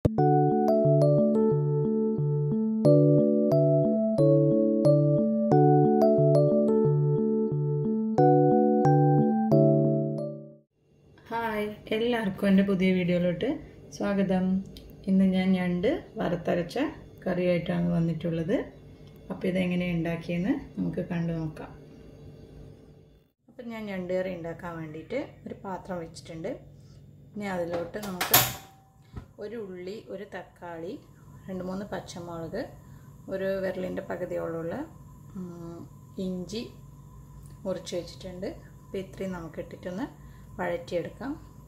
hi എല്ലാവർക്കും എൻ്റെ പുതിയ വീഡിയോയിലോട്ട് സ്വാഗതം ഇന്ന് ഞാൻ ഞണ്ട് വറുത്തരച്ച കറിയായിട്ടാണ് വന്നിട്ടുള്ളത് അപ്പോൾ ഇതെങ്ങനെ ഉണ്ടാക്കിയെന്ന് നമുക്ക് കണ്ടു നോക്കാം അപ്പം ഞാൻ ഞണ്ട് കറി ഉണ്ടാക്കാൻ വേണ്ടിയിട്ട് ഒരു പാത്രം വെച്ചിട്ടുണ്ട് ഇനി അതിലോട്ട് നമുക്ക് ഒരു ഉള്ളി ഒരു തക്കാളി രണ്ട് മൂന്ന് പച്ചമുളക് ഒരു വിരലിൻ്റെ പകുതിയോളമുള്ള ഇഞ്ചി മുറിച്ച് വെച്ചിട്ടുണ്ട് അപ്പോൾ ഇത്രയും നമുക്ക് ഇട്ടിട്ടൊന്ന് വഴറ്റിയെടുക്കാം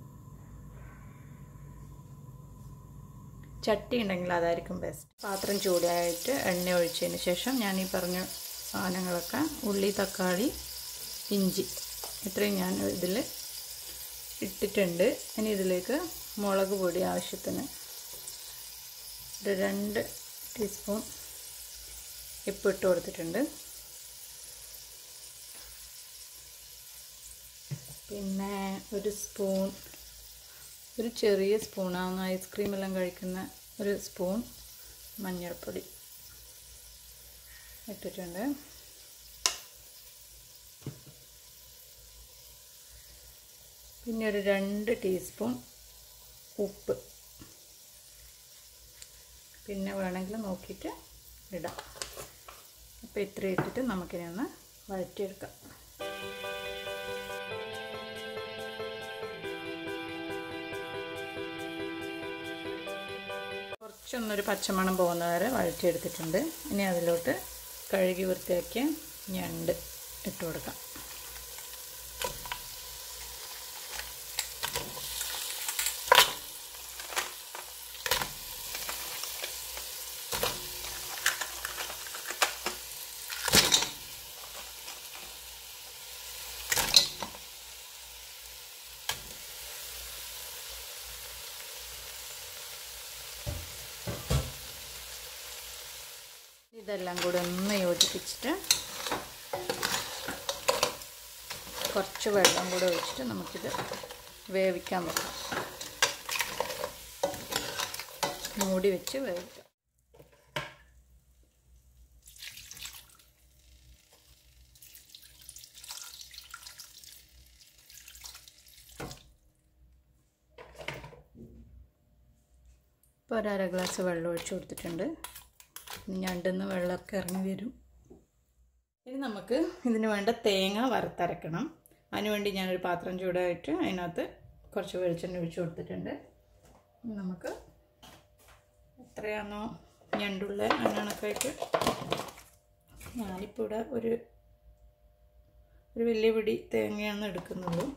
ചട്ടി ഉണ്ടെങ്കിൽ അതായിരിക്കും ബെസ്റ്റ് പാത്രം ചൂടായിട്ട് എണ്ണ ഒഴിച്ചതിന് ശേഷം ഞാൻ ഈ പറഞ്ഞ സാധനങ്ങളൊക്കെ ഉള്ളി തക്കാളി ഇഞ്ചി ഇത്രയും ഞാൻ ഇതിൽ ഇട്ടിട്ടുണ്ട് ഇനി ഇതിലേക്ക് മുളക് പൊടി ആവശ്യത്തിന് ഒരു രണ്ട് ടീസ്പൂൺ ഇപ്പം ഇട്ട് കൊടുത്തിട്ടുണ്ട് പിന്നെ ഒരു സ്പൂൺ ഒരു ചെറിയ സ്പൂണാവുന്ന ഐസ്ക്രീം എല്ലാം കഴിക്കുന്ന ഒരു സ്പൂൺ മഞ്ഞൾപ്പൊടി ഇട്ടിട്ടുണ്ട് പിന്നെ ഒരു രണ്ട് ടീസ്പൂൺ ഉപ്പ് പിന്നെ വേണമെങ്കിൽ നോക്കിയിട്ട് ഇടാം അപ്പോൾ ഇത്ര ഇട്ടിട്ട് നമുക്കിനി ഒന്ന് വഴറ്റിയെടുക്കാം കുറച്ചൊന്നൊരു പച്ചമണം പോകുന്ന വരെ വഴറ്റിയെടുത്തിട്ടുണ്ട് ഇനി അതിലോട്ട് കഴുകി വൃത്തിയാക്കിയ ഞണ്ട് ഇട്ട് കൊടുക്കാം ഇതെല്ലാം കൂടി ഒന്ന് യോജിപ്പിച്ചിട്ട് കുറച്ച് വെള്ളം കൂടെ ഒഴിച്ചിട്ട് നമുക്കിത് വേവിക്കാൻ വെക്കാം മൂടി വെച്ച് വേവിക്കാം ഇപ്പോൾ ഒരു അര ഗ്ലാസ് വെള്ളം ഒഴിച്ചു കൊടുത്തിട്ടുണ്ട് ഞണ്ടെന്ന് വെള്ളമൊക്കെ ഇറങ്ങി വരും ഇനി നമുക്ക് ഇതിന് വേണ്ട തേങ്ങ വറുത്തരക്കണം അതിനുവേണ്ടി ഞാനൊരു പാത്രം ചൂടായിട്ട് അതിനകത്ത് കുറച്ച് വെളിച്ചെണ്ണ ഒഴിച്ചു കൊടുത്തിട്ടുണ്ട് നമുക്ക് എത്രയാണോ ഞണ്ടുള്ള അതിനണക്കായിട്ട് ഞാനിപ്പോൾ ഇവിടെ ഒരു ഒരു വലിയ പിടി തേങ്ങയാണ് എടുക്കുന്നുള്ളൂ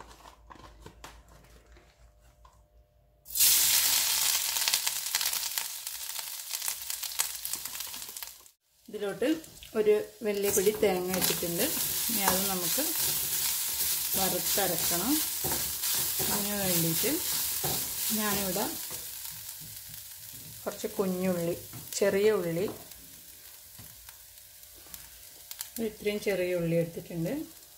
ഇതിലോട്ട് ഒരു വലിയ പിടി തേങ്ങ ഇട്ടിട്ടുണ്ട് ഇനി അത് നമുക്ക് വറുത്തരക്കണം അതിന് വേണ്ടിയിട്ട് ഞാനിവിടെ കുറച്ച് കുഞ്ഞുള്ളി ചെറിയ ഉള്ളി ഇത്രയും ചെറിയ ഉള്ളി എടുത്തിട്ടുണ്ട്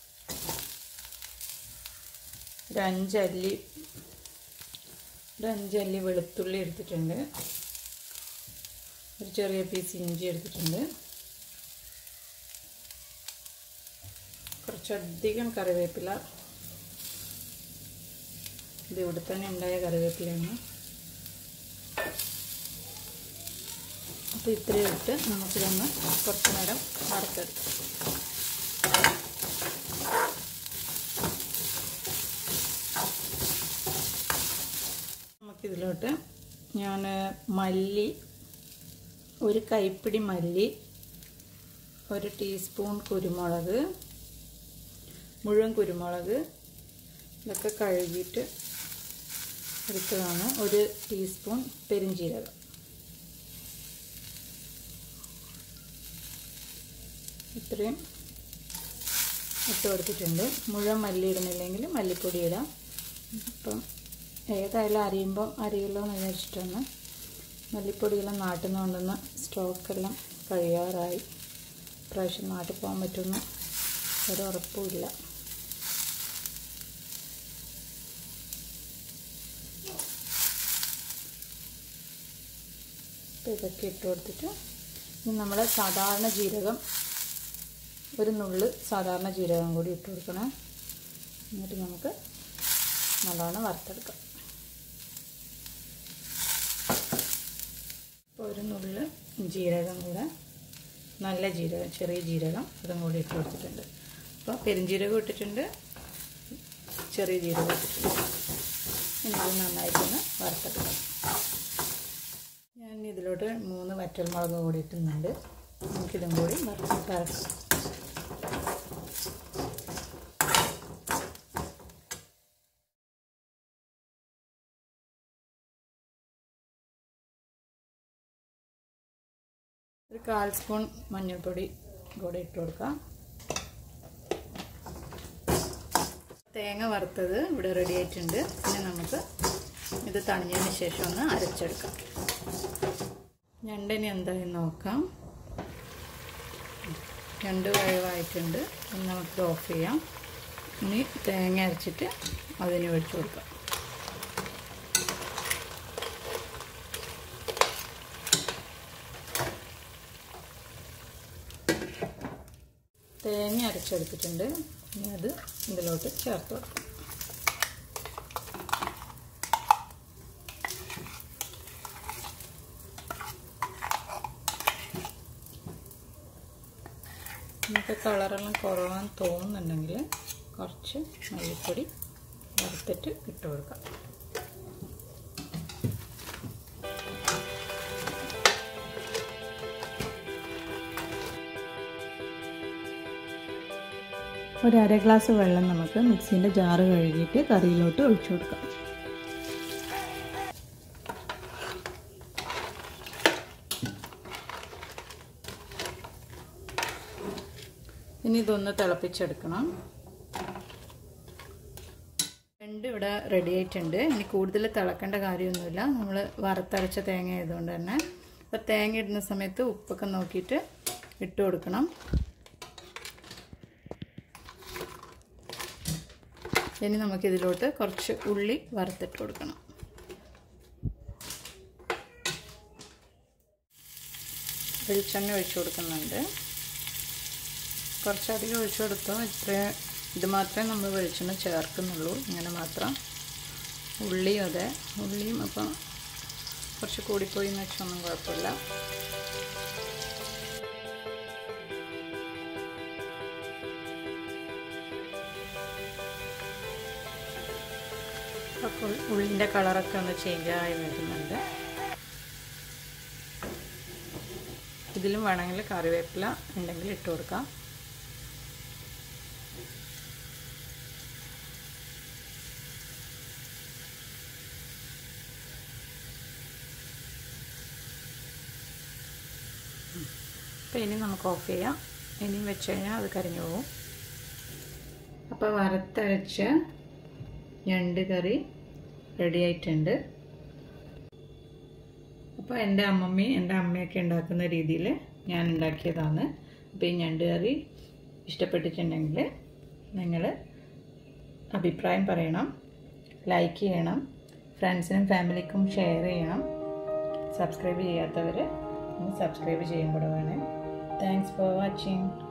ഒരു അഞ്ചല്ലി ഒരു അഞ്ചല്ലി വെളുത്തുള്ളി എടുത്തിട്ടുണ്ട് ഒരു ചെറിയ പീസ് ഇഞ്ചി എടുത്തിട്ടുണ്ട് കുറച്ചധികം കറിവേപ്പില ഇത് ഇവിടെ തന്നെ ഉണ്ടായ കറിവേപ്പിലയാണ് അപ്പോൾ ഇത്രയും ഇട്ട് നമുക്കിതൊന്ന് കുറച്ച് നേരം വറുത്തെടുക്കാം നമുക്കിതിലോട്ട് ഞാൻ മല്ലി ഒരു കൈപ്പിടി മല്ലി ഒരു ടീസ്പൂൺ കുരുമുളക് മുഴുവൻ കുരുമുളക് ഇതൊക്കെ കഴുകിയിട്ട് എടുത്തതാണ് ഒരു ടീസ്പൂൺ പെരിഞ്ചീരകം ഇത്രയും ഇട്ട് കൊടുത്തിട്ടുണ്ട് മുഴുവൻ മല്ലി ഇടുന്നില്ലെങ്കിൽ മല്ലിപ്പൊടി ഇടാം ഇപ്പം ഏതായാലും അരിയുമ്പം അരിയല്ലോ എന്ന് വിചാരിച്ചിട്ടാണ് മല്ലിപ്പൊടിയെല്ലാം നാട്ടിൽ നിന്ന് കൊണ്ടുവന്ന സ്റ്റോക്കെല്ലാം കഴിയാറായി പ്രാവശ്യം നാട്ടിൽ പോകാൻ പറ്റുമെന്ന് ഒരു ഉറപ്പുമില്ല അപ്പോൾ ഇതൊക്കെ ഇട്ട് കൊടുത്തിട്ട് ഇനി നമ്മൾ സാധാരണ ജീരകം ഒരു നുള്ള് സാധാരണ ജീരകം കൂടി ഇട്ട് കൊടുക്കണം എന്നിട്ട് നമുക്ക് നല്ലോണം വറുത്തെടുക്കാം അപ്പോൾ ഒരു നുള്ള് ജീരകം കൂടെ നല്ല ജീരകം ചെറിയ ജീരകം അതും കൂടി ഇട്ട് കൊടുത്തിട്ടുണ്ട് അപ്പോൾ പെരുംജീരകം ഇട്ടിട്ടുണ്ട് ചെറിയ ജീരകം ഇട്ടിട്ടുണ്ട് ഇനി ഇത് നന്നായിട്ടൊന്ന് വറുത്തെടുക്കണം ഞാൻ ഇതിലോട്ട് മൂന്ന് വറ്റൽമുളക് കൂടി ഇട്ടുന്നുണ്ട് നമുക്കിതും കൂടി വറുത്തെടുക്കാം ഒരു കാൽ സ്പൂൺ മഞ്ഞൾപ്പൊടി കൂടെ ഇട്ട് കൊടുക്കാം തേങ്ങ വറുത്തത് ഇവിടെ റെഡി ആയിട്ടുണ്ട് പിന്നെ നമുക്ക് ഇത് തണിഞ്ഞതിന് ശേഷം ഒന്ന് അരച്ചെടുക്കാം ഞണ്ടിനി എന്തായാലും നോക്കാം രണ്ട് വേവായിട്ടുണ്ട് ഇനി നമുക്ക് ഓഫ് ചെയ്യാം ഇനി തേങ്ങ അരച്ചിട്ട് അതിന് ഒഴിച്ചു കൊടുക്കാം തേങ്ങ അരച്ചെടുത്തിട്ടുണ്ട് ഇനി അത് ഇതിലോട്ട് ചേർത്ത് വെക്കാം നമുക്ക് കളറെല്ലാം കുറവാന്ന് തോന്നുന്നുണ്ടെങ്കിൽ കുറച്ച് മല്ലിപ്പൊടി വറുത്തിട്ട് ഇട്ട് കൊടുക്കാം ഒരു അര ഗ്ലാസ് വെള്ളം നമുക്ക് മിക്സീൻ്റെ ജാറ് കഴുകിയിട്ട് കറിയിലോട്ട് ഒഴിച്ചു കൊടുക്കാം ഇനി ഇതൊന്ന് തിളപ്പിച്ചെടുക്കണം രണ്ട് ഇവിടെ റെഡി ആയിട്ടുണ്ട് ഇനി കൂടുതൽ തിളക്കേണ്ട കാര്യമൊന്നുമില്ല നമ്മൾ വറുത്തരച്ച തേങ്ങ ആയതുകൊണ്ട് തന്നെ അപ്പോൾ തേങ്ങ ഇടുന്ന സമയത്ത് ഉപ്പൊക്കെ നോക്കിയിട്ട് ഇട്ട് കൊടുക്കണം ഇനി നമുക്കിതിലോട്ട് കുറച്ച് ഉള്ളി വറുത്തിട്ട് കൊടുക്കണം വെളിച്ചെണ്ണ ഒഴിച്ചു കൊടുക്കുന്നുണ്ട് കുറച്ചധികം ഒഴിച്ചു കൊടുത്തോ ഇത്ര ഇത് മാത്രമേ നമ്മൾ വെളിച്ചെണ്ണ ചേർക്കുന്നുള്ളൂ ഇങ്ങനെ മാത്രം ഉള്ളിയും അതെ ഉള്ളിയും അപ്പം കുറച്ച് കൂടിപ്പോയി എന്ന് വെച്ചൊന്നും കുഴപ്പമില്ല അപ്പോൾ ഉള്ളിൻ്റെ കളറൊക്കെ ഒന്ന് ചേഞ്ച് ആയി വരുന്നുണ്ട് ഇതിലും വേണമെങ്കിൽ കറിവേപ്പില ഉണ്ടെങ്കിൽ ഇട്ട് കൊടുക്കാം അപ്പോൾ ഇനി നമുക്ക് ഓഫ് ചെയ്യാം ഇനിയും വെച്ച് കഴിഞ്ഞാൽ അത് കരിഞ്ഞു പോകും അപ്പോൾ വറുത്തരച്ച ഞണ്ട് കറി റെഡി ആയിട്ടുണ്ട് അപ്പോൾ എൻ്റെ അമ്മമ്മയും എൻ്റെ അമ്മയൊക്കെ ഉണ്ടാക്കുന്ന രീതിയിൽ ഞാൻ ഉണ്ടാക്കിയതാണ് അപ്പോൾ ഈ ഞണ്ട് കറി ഇഷ്ടപ്പെട്ടിട്ടുണ്ടെങ്കിൽ നിങ്ങൾ അഭിപ്രായം പറയണം ലൈക്ക് ചെയ്യണം ഫ്രണ്ട്സിനും ഫാമിലിക്കും ഷെയർ ചെയ്യണം സബ്സ്ക്രൈബ് ചെയ്യാത്തവർ ഒന്ന് സബ്സ്ക്രൈബ് ചെയ്യാൻ കൂടെ വേണേ താങ്ക്സ് ഫോർ വാച്ചിങ്